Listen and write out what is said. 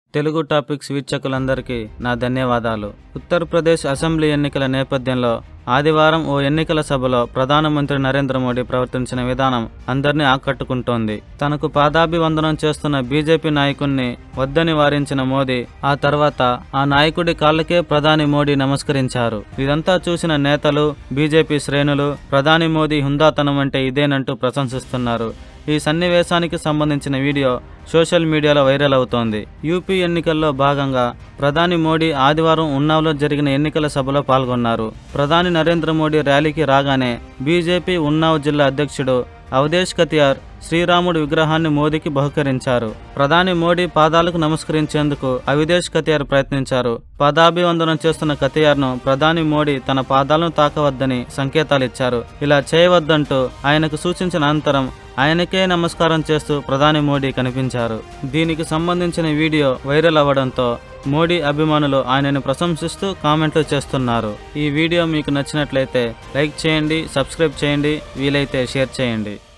Telugu topics వీక్షకులందరికీ నా ధన్యవాదాలు ఉత్తరప్రదేశ్ అసెంబ్లీ ఎన్నికల నేపథ్యంలో ఆదివారం ఓ ఎన్నికల సభలో ప్రధానమంత్రి నరేంద్ర మోడీ ప్రవర్తించిన విధానం అందరినీ ఆకట్టుకుంటోంది తనకు పాదాభివందనం చేస్తున్న బీజేపీ నాయకుణ్ణి వద్దని వారించిన మోదీ ఆ తర్వాత ఆ నాయకుడి కాళ్ళకే ప్రధాని మోడీ నమస్కరించారు ఇదంతా చూసిన నేతలు బీజేపీ శ్రేణులు ప్రధాని మోదీ హుందాతనం అంటే ఇదేనంటూ ప్రశంసిస్తున్నారు ఈ సన్నివేశానికి సంబంధించిన వీడియో సోషల్ మీడియాలో వైరల్ అవుతోంది యూపీ ఎన్నికల్లో భాగంగా ప్రధాని మోడీ ఆదివారం ఉన్నావ్లో జరిగిన ఎన్నికల సభలో పాల్గొన్నారు ప్రధాని నరేంద్ర మోడీ ర్యాలీకి రాగానే బీజేపీ ఉన్నావ్ జిల్లా అధ్యక్షుడు అవధేష్ కతియార్ శ్రీరాముడి విగ్రహాన్ని మోదీకి బహుకరించారు ప్రధాని మోడీ పాదాలకు నమస్కరించేందుకు అవిదేశ్ కతియార్ ప్రయత్నించారు పాదాభివందనం చేస్తున్న కతియార్ను ప్రధాని మోడీ తన పాదాలను తాకవద్దని సంకేతాలిచ్చారు ఇలా చేయవద్దంటూ ఆయనకు సూచించిన అనంతరం ఆయనకే నమస్కారం చేస్తూ ప్రధాని మోడీ కనిపించారు దీనికి సంబంధించిన వీడియో వైరల్ అవ్వడంతో మోడీ అభిమానులు ఆయనను ప్రశంసిస్తూ కామెంట్లు చేస్తున్నారు ఈ వీడియో మీకు నచ్చినట్లయితే లైక్ చేయండి సబ్స్క్రైబ్ చేయండి వీలైతే షేర్ చేయండి